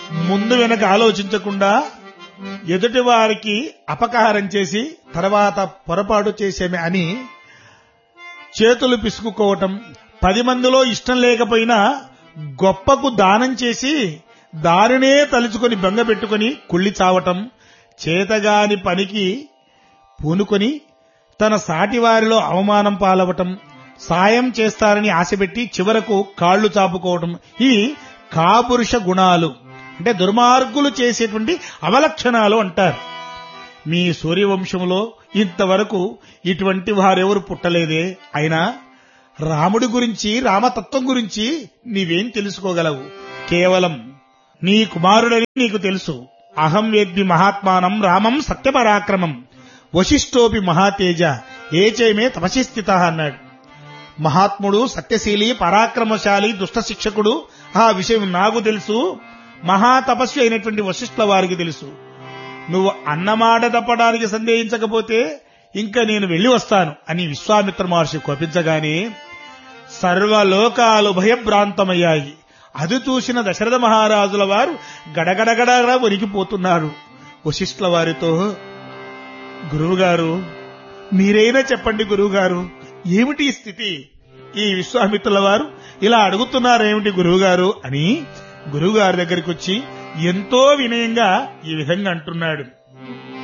ముందు వెనక ఆలోచించకుండా ఎదుటి వారికి అపకారం చేసి తర్వాత పొరపాటు చేసేమే అని చేతులు పిసుకుకోవటం పది మందిలో ఇష్టం లేకపోయినా గొప్పకు దానం చేసి దానినే తలుచుకొని బెంగ పెట్టుకుని కుళ్ళి చావటం చేతగాని పనికి పూనుకొని తన సాటివారిలో అవమానం పాలవటం సాయం చేస్తారని ఆశపెట్టి చివరకు కాళ్లు చాపుకోవటం ఇవి కాపురుష గుణాలు అంటే దుర్మార్గులు చేసేటువంటి అవలక్షణాలు అంటారు మీ సూర్యవంశంలో ఇంతవరకు ఇటువంటి వారెవరు పుట్టలేదే అయినా రాముడి గురించి రామతత్వం గురించి నీవేం తెలుసుకోగలవు కేవలం నీ కుమారుడని నీకు తెలుసు అహం వేద్మి మహాత్మానం రామం సత్యపరాక్రమం వశిష్ఠోపి మహాతేజ ఏచేమే తపసి స్థిత అన్నాడు మహాత్ముడు సత్యశీలి పరాక్రమశాలి దుష్ట శిక్షకుడు ఆ విషయం నాకు తెలుసు మహాతపస్వి అయినటువంటి వశిష్ఠుల వారికి తెలుసు నువ్వు అన్నమాట తప్పడానికి సందేహించకపోతే ఇంకా నేను వెళ్లి వస్తాను అని విశ్వామిత్ర మహర్షి కోపించగానే సర్వలోకాలు భయభ్రాంతమయ్యాయి అది చూసిన దశరథ మహారాజుల వారు గడగడగడగడ వణికిపోతున్నారు వశిష్ఠుల వారితో గురువుగారు మీరైనా చెప్పండి గురువుగారు ఏమిటి ఈ స్థితి ఈ విశ్వామిత్రుల వారు ఇలా అడుగుతున్నారేమిటి గురువుగారు అని గురువుగారి దగ్గరికి వచ్చి ఎంతో వినయంగా ఈ విధంగా అంటున్నాడు